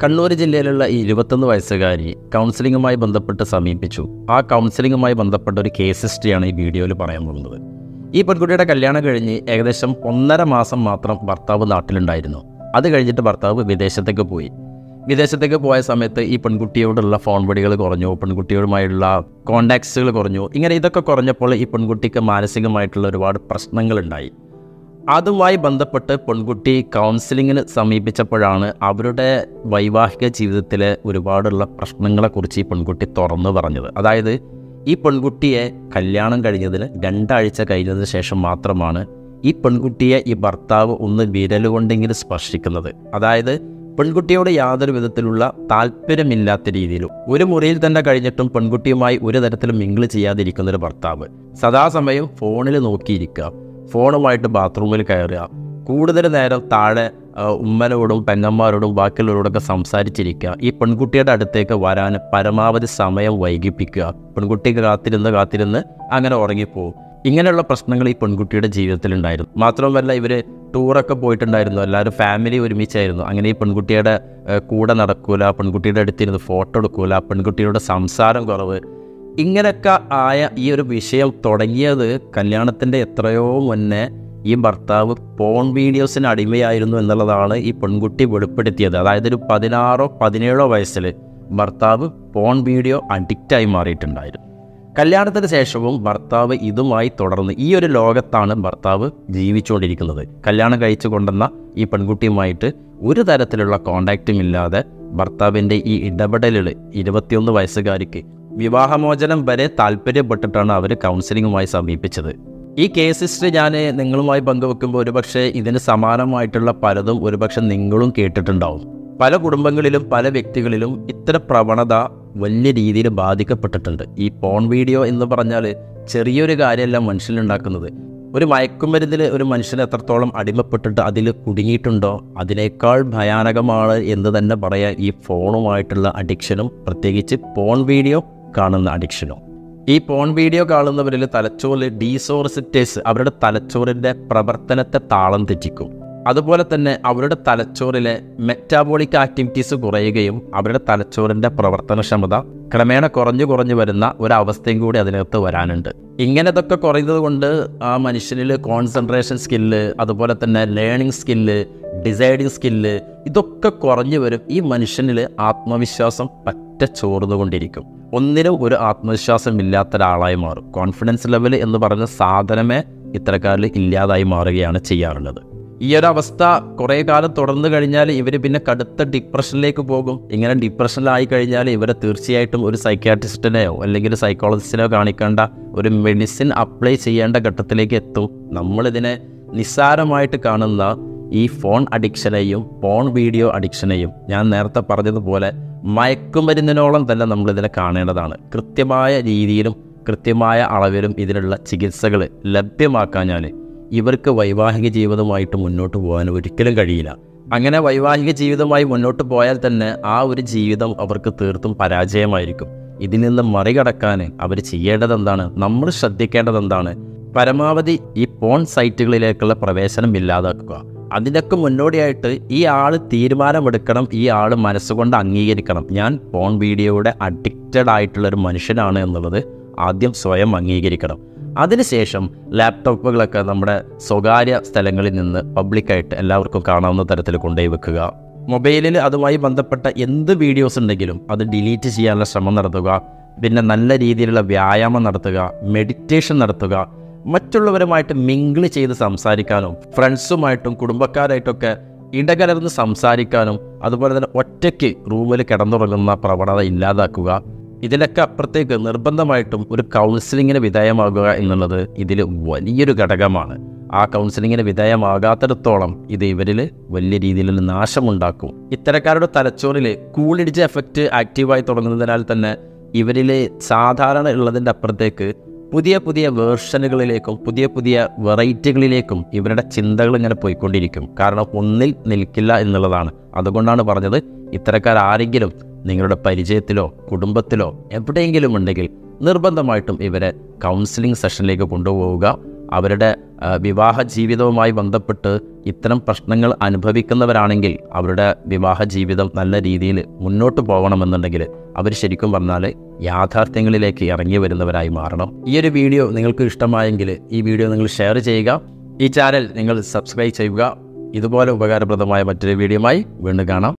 കണ്ണൂർ ജില്ലയിലുള്ള ഈ ഇരുപത്തൊന്ന് വയസ്സുകാരി കൗൺസിലിങ്ങുമായി ബന്ധപ്പെട്ട് സമീപിച്ചു ആ കൗൺസിലിങ്ങുമായി ബന്ധപ്പെട്ട ഒരു കേസ് ഹിസ്റ്ററിയാണ് ഈ വീഡിയോയിൽ പറയാൻ പോകുന്നത് ഈ പെൺകുട്ടിയുടെ കല്യാണം കഴിഞ്ഞ് ഏകദേശം ഒന്നര മാസം മാത്രം ഭർത്താവ് നാട്ടിലുണ്ടായിരുന്നു അത് കഴിഞ്ഞിട്ട് ഭർത്താവ് വിദേശത്തേക്ക് പോയി വിദേശത്തേക്ക് പോയ സമയത്ത് ഈ പെൺകുട്ടിയോടുള്ള ഫോൺ വിളികൾ കുറഞ്ഞു പെൺകുട്ടിയുമായുള്ള കോണ്ടാക്ട്സുകൾ കുറഞ്ഞു ഇങ്ങനെ ഇതൊക്കെ കുറഞ്ഞപ്പോൾ ഈ പെൺകുട്ടിക്ക് മാനസികമായിട്ടുള്ള ഒരുപാട് പ്രശ്നങ്ങളുണ്ടായി അതുമായി ബന്ധപ്പെട്ട് പെൺകുട്ടി കൗൺസിലിങ്ങിന് സമീപിച്ചപ്പോഴാണ് അവരുടെ വൈവാഹിക ജീവിതത്തിലെ ഒരുപാടുള്ള പ്രശ്നങ്ങളെക്കുറിച്ച് ഈ പെൺകുട്ടി തുറന്നു പറഞ്ഞത് അതായത് ഈ പെൺകുട്ടിയെ കല്യാണം കഴിഞ്ഞതിന് രണ്ടാഴ്ച കഴിഞ്ഞതിന് ശേഷം മാത്രമാണ് ഈ പെൺകുട്ടിയെ ഈ ഭർത്താവ് ഒന്ന് വിരലുകൊണ്ടെങ്കിലും സ്പർശിക്കുന്നത് അതായത് പെൺകുട്ടിയോട് യാതൊരു വിധത്തിലുള്ള താല്പര്യമില്ലാത്ത രീതിയിലും ഒരു മുറിയിൽ തന്നെ കഴിഞ്ഞിട്ടും പെൺകുട്ടിയുമായി ഒരു തരത്തിലും മിങ്കിൾ ചെയ്യാതിരിക്കുന്ന ഒരു ഭർത്താവ് സദാസമയം ഫോണിൽ നോക്കിയിരിക്കുക ഫോണുമായിട്ട് ബാത്റൂമിൽ കയറുക കൂടുതൽ നേരം താഴെ ആ, ഉമ്മനോടും പെങ്ങന്മാരോടും ബാക്കിയുള്ളവരോടൊക്കെ സംസാരിച്ചിരിക്കുക ഈ പെൺകുട്ടിയുടെ അടുത്തേക്ക് വരാൻ പരമാവധി സമയം വൈകിപ്പിക്കുക പെൺകുട്ടിക്ക് കാത്തിരുന്ന് കാത്തിരുന്ന് അങ്ങനെ ഉറങ്ങിപ്പോവും ഇങ്ങനെയുള്ള പ്രശ്നങ്ങൾ ഈ പെൺകുട്ടിയുടെ ജീവിതത്തിലുണ്ടായിരുന്നു മാത്രമല്ല ഇവർ ടൂറൊക്കെ പോയിട്ടുണ്ടായിരുന്നു എല്ലാവരും ഫാമിലി ഒരുമിച്ചായിരുന്നു അങ്ങനെ ഈ പെൺകുട്ടിയുടെ ഏ, കൂടെ നടക്കൂല പെൺകുട്ടിയുടെ അടുത്തിരുന്ന് ഫോട്ടോ എടുക്കൂല പെൺകുട്ടിയുടെ സംസാരം കുറവ് ഇങ്ങനെയൊക്കെ ആയ ഈ ഒരു വിഷയം തുടങ്ങിയത് കല്യാണത്തിൻ്റെ എത്രയോ മുന്നേ ഈ ഭർത്താവ് പോൺ വീഡിയോസിന് അടിമയായിരുന്നു എന്നുള്ളതാണ് ഈ പെൺകുട്ടി വെളിപ്പെടുത്തിയത് അതായത് ഒരു പതിനാറോ പതിനേഴോ വയസ്സിൽ ഭർത്താവ് പോൺ വീഡിയോ അഡിക്റ്റായി മാറിയിട്ടുണ്ടായിരുന്നു കല്യാണത്തിന് ശേഷവും ഭർത്താവ് ഇതുമായി തുടർന്ന് ഈ ഒരു ലോകത്താണ് ഭർത്താവ് ജീവിച്ചുകൊണ്ടിരിക്കുന്നത് കല്യാണം കഴിച്ചു കൊണ്ടുവന്ന ഈ പെൺകുട്ടിയുമായിട്ട് ഒരു തരത്തിലുള്ള കോണ്ടാക്റ്റും ഇല്ലാതെ ഭർത്താവിൻ്റെ ഈ ഇടപെടലുകൾ ഇരുപത്തിയൊന്ന് വയസ്സുകാരിക്ക് വിവാഹമോചനം വരെ താല്പര്യപ്പെട്ടിട്ടാണ് അവർ കൗൺസിലിങ്ങുമായി സമീപിച്ചത് ഈ കേസ് ഹിസ്റ്ററി ഞാൻ നിങ്ങളുമായി പങ്കുവെക്കുമ്പോൾ ഒരുപക്ഷെ ഇതിന് സമാനമായിട്ടുള്ള പലതും ഒരുപക്ഷെ നിങ്ങളും കേട്ടിട്ടുണ്ടാവും പല കുടുംബങ്ങളിലും പല വ്യക്തികളിലും ഇത്തരം പ്രവണത വലിയ രീതിയിൽ ബാധിക്കപ്പെട്ടിട്ടുണ്ട് ഈ പോൺ വീഡിയോ എന്ന് പറഞ്ഞാൽ ചെറിയൊരു കാര്യമല്ല മനുഷ്യനുണ്ടാക്കുന്നത് ഒരു മയക്കുമരുന്നിൽ ഒരു മനുഷ്യൻ എത്രത്തോളം അടിമപ്പെട്ടിട്ട് അതിൽ കുടുങ്ങിയിട്ടുണ്ടോ അതിനേക്കാൾ ഭയാനകമാണ് എന്ന് തന്നെ പറയാം ഈ ഫോണുമായിട്ടുള്ള അഡിക്ഷനും പ്രത്യേകിച്ച് പോൺ വീഡിയോ കാണുന്ന അഡിക്ഷനും ഈ പോൺ വീഡിയോ കാണുന്നവരിൽ തലച്ചോറിൽ ഡീസോറിസിറ്റേഴ്സ് അവരുടെ തലച്ചോറിൻ്റെ പ്രവർത്തനത്തെ താളം തെറ്റിക്കും അതുപോലെ തന്നെ അവരുടെ തലച്ചോറിലെ മെറ്റാബോളിക് ആക്ടിവിറ്റീസ് കുറയുകയും അവരുടെ തലച്ചോറിൻ്റെ പ്രവർത്തനക്ഷമത ക്രമേണ കുറഞ്ഞു കുറഞ്ഞു വരുന്ന ഒരവസ്ഥയും കൂടി അതിനകത്ത് വരാനുണ്ട് ഇങ്ങനെ ഇതൊക്കെ കുറയുന്നത് കൊണ്ട് ആ മനുഷ്യനിൽ കോൺസെൻട്രേഷൻ സ്കില്ല് അതുപോലെ തന്നെ ലേണിംഗ് സ്കില്ല് ഡിസൈഡിങ് സ്കില്ല് ഇതൊക്കെ കുറഞ്ഞു വരും ഈ മനുഷ്യനിൽ ആത്മവിശ്വാസം പറ്റ ചോർന്നുകൊണ്ടിരിക്കും ഒന്നിനും ഒരു ആത്മവിശ്വാസം ഇല്ലാത്ത ഒരാളായി മാറും കോൺഫിഡൻസ് ലെവൽ എന്ന് പറയുന്ന സാധനമേ ഇത്തരക്കാരിൽ ഇല്ലാതായി മാറുകയാണ് ചെയ്യാറുള്ളത് ഈ ഒരു അവസ്ഥ കുറേ കാലം തുടർന്നു കഴിഞ്ഞാൽ ഇവർ പിന്നെ കടുത്ത ഡിപ്രഷനിലേക്ക് പോകും ഇങ്ങനെ ഡിപ്രഷനിലായി കഴിഞ്ഞാൽ ഇവരെ തീർച്ചയായിട്ടും ഒരു സൈക്യാട്രിസ്റ്റിനെയോ അല്ലെങ്കിൽ സൈക്കോളജിസ്റ്റിനെയോ കാണിക്കേണ്ട ഒരു മെഡിസിൻ അപ്ലൈ ചെയ്യേണ്ട ഘട്ടത്തിലേക്ക് എത്തും നമ്മളിതിനെ നിസ്സാരമായിട്ട് കാണുന്ന ഈ ഫോൺ അഡിക്ഷനെയും ഫോൺ വീഡിയോ അഡിക്ഷനെയും ഞാൻ നേരത്തെ പറഞ്ഞതുപോലെ മയക്കുമരുന്നിനോളം തന്നെ നമ്മളിതിനെ കാണേണ്ടതാണ് കൃത്യമായ രീതിയിലും കൃത്യമായ അളവിലും ഇതിനുള്ള ചികിത്സകൾ ലഭ്യമാക്കാഞ്ഞാൽ ഇവർക്ക് വൈവാഹിക ജീവിതമായിട്ട് മുന്നോട്ട് പോകാൻ ഒരിക്കലും കഴിയില്ല അങ്ങനെ വൈവാഹിക ജീവിതമായി മുന്നോട്ട് പോയാൽ തന്നെ ആ ഒരു ജീവിതം അവർക്ക് തീർത്തും പരാജയമായിരിക്കും ഇതിൽ നിന്ന് മറികടക്കാൻ അവർ ചെയ്യേണ്ടത് എന്താണ് നമ്മൾ ശ്രദ്ധിക്കേണ്ടത് എന്താണ് പരമാവധി ഈ പോൺ സൈറ്റുകളിലേക്കുള്ള പ്രവേശനം ഇല്ലാതാക്കുക അതിനൊക്കെ മുന്നോടിയായിട്ട് ഈ ആൾ തീരുമാനമെടുക്കണം ഈ ആൾ മനസ്സുകൊണ്ട് അംഗീകരിക്കണം ഞാൻ പോൺ വീഡിയോയുടെ അഡിക്റ്റഡ് ആയിട്ടുള്ള ഒരു മനുഷ്യനാണ് എന്നുള്ളത് ആദ്യം സ്വയം അംഗീകരിക്കണം അതിനുശേഷം ലാപ്ടോപ്പുകളൊക്കെ നമ്മുടെ സ്വകാര്യ സ്ഥലങ്ങളിൽ നിന്ന് പബ്ലിക്കായിട്ട് എല്ലാവർക്കും കാണാവുന്ന തരത്തിൽ കൊണ്ടുപോയി വെക്കുക മൊബൈലിൽ അതുമായി ബന്ധപ്പെട്ട എന്ത് വീഡിയോസ് ഉണ്ടെങ്കിലും അത് ഡിലീറ്റ് ചെയ്യാനുള്ള ശ്രമം നടത്തുക പിന്നെ നല്ല രീതിയിലുള്ള വ്യായാമം നടത്തുക മെഡിറ്റേഷൻ നടത്തുക മറ്റുള്ളവരുമായിട്ട് മിങ്കിൾ ചെയ്ത് സംസാരിക്കാനും ഫ്രണ്ട്സുമായിട്ടും കുടുംബക്കാരായിട്ടൊക്കെ ഇടകലർന്ന് സംസാരിക്കാനും അതുപോലെ തന്നെ ഒറ്റയ്ക്ക് റൂമിൽ കിടന്നുറങ്ങുന്ന പ്രവണത ഇല്ലാതാക്കുക ഇതിലൊക്കെ അപ്പുറത്തേക്ക് നിർബന്ധമായിട്ടും ഒരു കൗൺസിലിങ്ങിന് വിധേയമാകുക എന്നുള്ളത് ഇതിൽ വലിയൊരു ഘടകമാണ് ആ കൗൺസിലിങ്ങിന് വിധേയമാകാത്തിടത്തോളം ഇത് ഇവരിൽ വലിയ രീതിയിലുള്ള നാശമുണ്ടാക്കും ഇത്തരക്കാരുടെ തലച്ചോറിൽ കൂളിടിച്ച് എഫക്റ്റ് ആക്റ്റീവായി തുടങ്ങുന്നതിനാൽ തന്നെ ഇവരിൽ സാധാരണ ഉള്ളതിൻ്റെ അപ്പുറത്തേക്ക് പുതിയ പുതിയ വേർഷനുകളിലേക്കും പുതിയ പുതിയ വെറൈറ്റികളിലേക്കും ഇവരുടെ ചിന്തകൾ ഇങ്ങനെ പോയിക്കൊണ്ടിരിക്കും കാരണം ഒന്നിൽ നിൽക്കില്ല എന്നുള്ളതാണ് അതുകൊണ്ടാണ് പറഞ്ഞത് ഇത്തരക്കാരാരെങ്കിലും നിങ്ങളുടെ പരിചയത്തിലോ കുടുംബത്തിലോ എവിടെയെങ്കിലും ഉണ്ടെങ്കിൽ നിർബന്ധമായിട്ടും ഇവരെ കൗൺസിലിംഗ് സെഷനിലേക്ക് കൊണ്ടുപോവുക അവരുടെ ആ, വിവാഹ ജീവിതവുമായി ബന്ധപ്പെട്ട് ഇത്തരം പ്രശ്നങ്ങൾ അനുഭവിക്കുന്നവരാണെങ്കിൽ അവരുടെ വിവാഹ ജീവിതം നല്ല രീതിയിൽ മുന്നോട്ട് പോകണമെന്നുണ്ടെങ്കിൽ അവർ ശരിക്കും പറഞ്ഞാൽ യാഥാർത്ഥ്യങ്ങളിലേക്ക് ഇറങ്ങി വരുന്നവരായി മാറണം ഈ ഒരു വീഡിയോ നിങ്ങൾക്ക് ഇഷ്ടമായെങ്കിൽ ഈ വീഡിയോ നിങ്ങൾ ഷെയർ ചെയ്യുക ഈ ചാനൽ നിങ്ങൾ സബ്സ്ക്രൈബ് ചെയ്യുക ഇതുപോലെ ഉപകാരപ്രദമായ മറ്റൊരു വീഡിയോയുമായി വീണ്ടും കാണാം